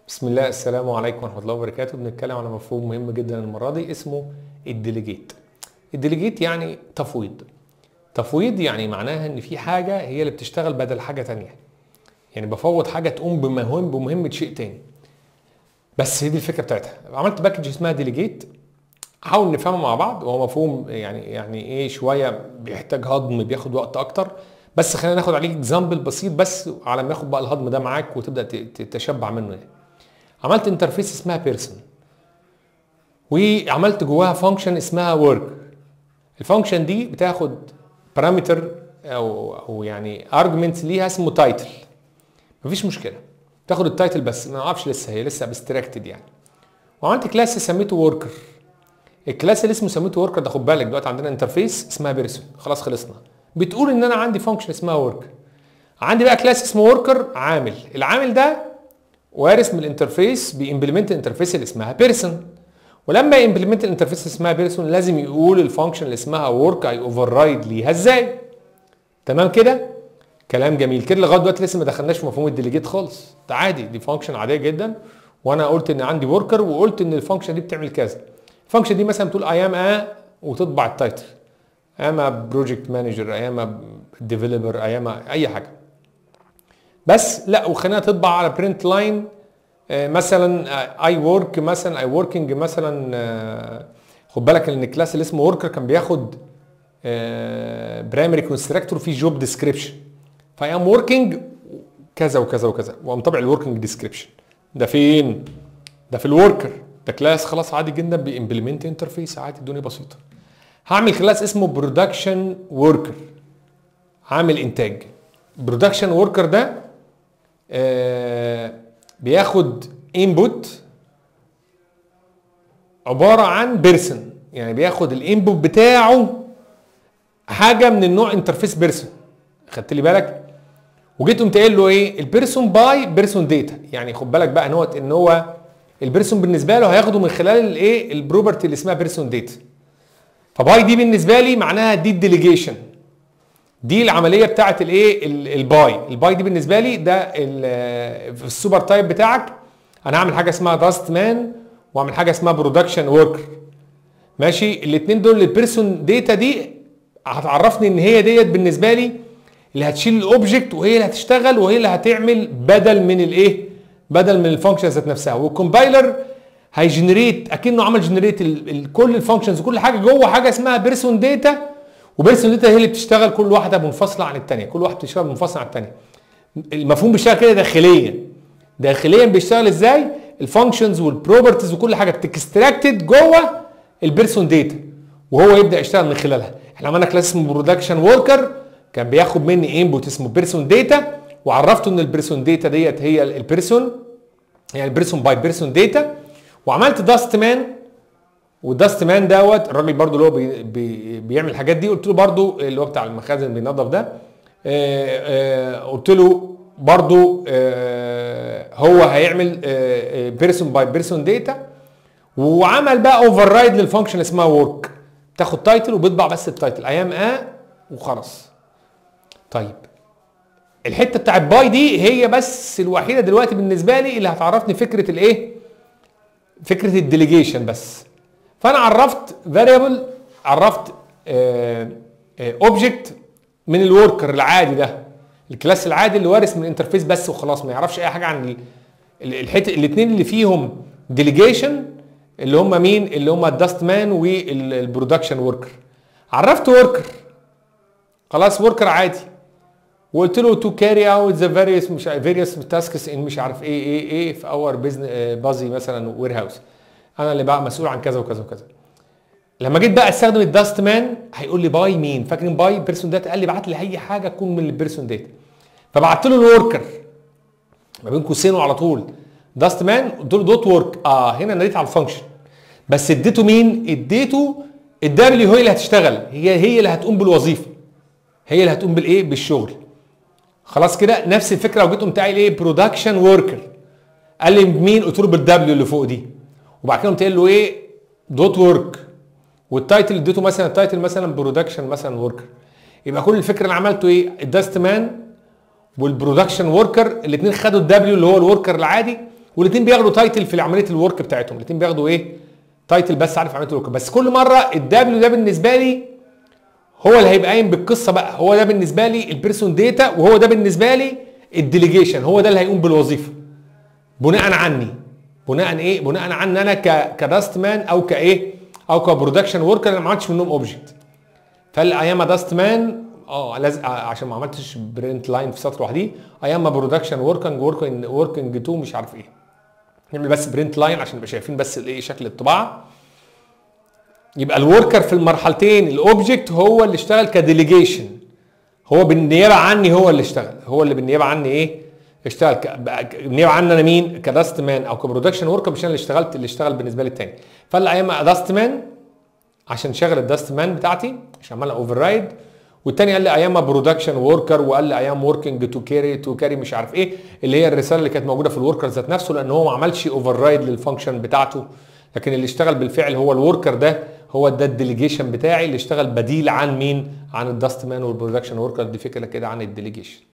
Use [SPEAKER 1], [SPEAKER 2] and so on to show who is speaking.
[SPEAKER 1] بسم الله السلام عليكم ورحمه الله وبركاته بنتكلم على مفهوم مهم جدا المره دي اسمه الديليجيت الديليجيت يعني تفويض تفويض يعني معناها ان في حاجه هي اللي بتشتغل بدل حاجه تانية يعني بفوض حاجه تقوم بمهام بمهمه شيء تاني بس هي دي الفكره بتاعتها عملت باكج اسمها ديليجيت حاول نفهمه مع بعض وهو مفهوم يعني يعني ايه شويه بيحتاج هضم بياخد وقت اكتر بس خلينا ناخد عليه اكزامبل بسيط بس على ما ياخد بقى الهضم ده معاك وتبدا تتشبع منه يعني عملت انترفيس اسمها بيرسون وعملت جواها فانكشن اسمها ورك الفانكشن دي بتاخد بارامتر او او يعني ارجمنت ليها اسمه تايتل مفيش مشكله تاخد التايتل بس ما اعرفش لسه هي لسه ابستراكتد يعني وعملت كلاس سميته وركر الكلاس اللي اسمه سميته وركر ده خد بالك دلوقتي عندنا انترفيس اسمها بيرسون خلاص خلصنا بتقول ان انا عندي فانكشن اسمها وركر عندي بقى كلاس اسمه وركر عامل العامل ده وارث من الانترفيس بيمبلمنت الانترفيس اللي اسمها بيرسون ولما يمبلمنت الانترفيس اللي اسمها بيرسون لازم يقول الفانكشن اللي اسمها ورك اي اوفر رايد ليها ازاي تمام كده كلام جميل كده لغايه دلوقتي لسه ما دخلناش في مفهوم الديليجيت خالص ده عادي دي فانكشن عاديه جدا وانا قلت ان عندي وركر وقلت ان الفانكشن دي بتعمل كذا الفانكشن دي مثلا بتقول اي ام ا وتطبع التايتل اي ام بروجكت مانجر اي ام ديفلوبر اي ام اي حاجه بس لا وخلينا تطبع على برنت لاين مثلا اي ورك مثلا اي وركينج مثلا خد بالك ان الكلاس اللي اسمه وركر كان بياخد برايمري كونستراكتور في جوب ديسكريبشن فاي ام وركينج كذا وكذا وكذا وقام طبع الوركينج ديسكريبشن ده فين؟ ده في الوركر ده كلاس خلاص عادي جدا بيمبلمنت انترفيس عادي الدنيا بسيطه هعمل كلاس اسمه برودكشن وركر عامل انتاج برودكشن وركر ده آه بياخد انبوت عباره عن بيرسون يعني بياخد الانبوت بتاعه حاجه من النوع انترفيس بيرسون خدت لي بالك وجيت قمت قايل له ايه البيرسون باي بيرسون داتا يعني خد بالك بقى ان هو ان هو البيرسون بالنسبه له هياخده من خلال الايه البروبرتي اللي اسمها بيرسون داتا فباي دي بالنسبه لي معناها دي الديليجيشن دي العمليه بتاعت الايه الباي الباي دي بالنسبه لي ده في السوبر تايب بتاعك انا هعمل حاجه اسمها داست مان واعمل حاجه اسمها برودكشن وركر ماشي الاثنين دول البيرسون داتا دي هتعرفني ان هي ديت بالنسبه لي اللي هتشيل الاوبجكت وهي اللي هتشتغل وهي اللي هتعمل بدل من الايه بدل من الفانكشن ذات نفسها والكومبايلر هيجنريت اكنه عمل جنريت كل الفانكشنز وكل حاجه جوه حاجه اسمها بيرسون داتا وبيرسون داتا هي اللي بتشتغل كل واحده منفصله عن الثانيه كل واحده بتشتغل منفصله عن الثانيه المفهوم بيشتغل كده داخليا داخليا بيشتغل ازاي الفانكشنز والبروبرتيز وكل حاجه بتكستراكتد جوه البيرسون داتا وهو يبدا يشتغل من خلالها احنا عملنا كلاس اسمه برودكشن وركر كان بياخد مني انبوت اسمه بيرسون داتا وعرفته ان البيرسون داتا ديت هي البيرسون يعني البيرسون باي بيرسون داتا وعملت داست مان والداست مان دوت الراجل برضو اللي هو بي بي بيعمل الحاجات دي قلت له برضو اللي هو بتاع المخازن بينظف ده آآ آآ قلت له برضو هو هيعمل بيرسون باي بيرسون داتا وعمل بقى اوفر رايد للفانكشن اسمها ورك تاخد تايتل وبيطبع بس التايتل ايام ا وخلاص طيب الحته بتاعت باي دي هي بس الوحيده دلوقتي بالنسبه لي اللي هتعرفني فكره الايه فكره الديليجيشن بس فانا عرفت فاريبل عرفت اوبجكت من الوركر العادي ده الكلاس العادي اللي وارث من الانترفيس بس وخلاص ما يعرفش اي حاجه عن الحته الاثنين اللي فيهم ديليجيشن اللي هم مين اللي هم الداست مان والبرودكشن وركر عرفت وركر خلاص وركر عادي وقلت له تو كاري اوت ذا فاريوس مش فاريوس تاسكس ان مش عارف ايه ايه ايه في اور بزنس بازي مثلا وير هاوس انا اللي بقى مسؤول عن كذا وكذا وكذا لما جيت بقى استخدم الداست مان هيقول لي باي مين فاكرين باي بيرسون داتا قال لي بعت لي اي حاجه تكون من البيرسون داتا فبعت له الوركر ما بين قوسين على طول داست مان قلت له دوت ورك اه هنا ناديت على الفانكشن بس اديته مين اديته الدبليو هي اللي هتشتغل هي هي اللي هتقوم بالوظيفه هي اللي هتقوم بالايه بالشغل خلاص كده نفس الفكره وجيت قمت قايل ايه برودكشن وركر قال لي مين قلت له بالدبليو اللي فوق دي وبعد كده قمت قايل له ايه دوت ورك والتايتل اديته مثلا التايتل مثلا برودكشن مثلا وركر يبقى كل الفكره اللي عملته ايه الداست مان والبرودكشن وركر الاثنين خدوا الدبليو اللي هو الوركر العادي والاثنين بياخدوا تايتل في عمليه الورك بتاعتهم الاثنين بياخدوا ايه تايتل بس عارف عمليه الورك بس كل مره الدبليو ده بالنسبه لي هو اللي هيبقى قايم بالقصه بقى هو ده بالنسبه لي البيرسون داتا وهو ده بالنسبه لي الديليجيشن هو ده اللي هيقوم بالوظيفه بناء عني بناء ايه بناء عن انا ك كداست مان او كايه او كبرودكشن وركر انا ما عملتش منهم اوبجكت فالايام داست مان اه لازم عشان ما عملتش برنت لاين في سطر وحدي ايام برودكشن وركينج وركينج وركينج 2 مش عارف ايه نعمل بس برنت لاين عشان نبقى شايفين بس الايه شكل الطباعه يبقى الوركر في المرحلتين الاوبجكت هو اللي اشتغل كديليجيشن هو بالنيابه عني هو اللي اشتغل هو اللي بالنيابه عني ايه اشتغل ك... بالنيابه عني انا مين كداست مان او كبرودكشن وركر مش انا اللي اشتغلت اللي اشتغل بالنسبه لي التاني فالايام داست مان عشان شغل الداست مان بتاعتي عشان عملها اوفر رايد والتاني قال لي ايام برودكشن وركر وقال لي ايام وركينج تو كاري تو كاري مش عارف ايه اللي هي الرساله اللي كانت موجوده في الوركر ذات نفسه لان هو ما عملش اوفر رايد للفانكشن بتاعته لكن اللي اشتغل بالفعل هو الوركر ده هو ده الديليجيشن بتاعي اللي اشتغل بديل عن مين عن الداست مان والبرودكشن وركر دي فكره كده عن الديليجيشن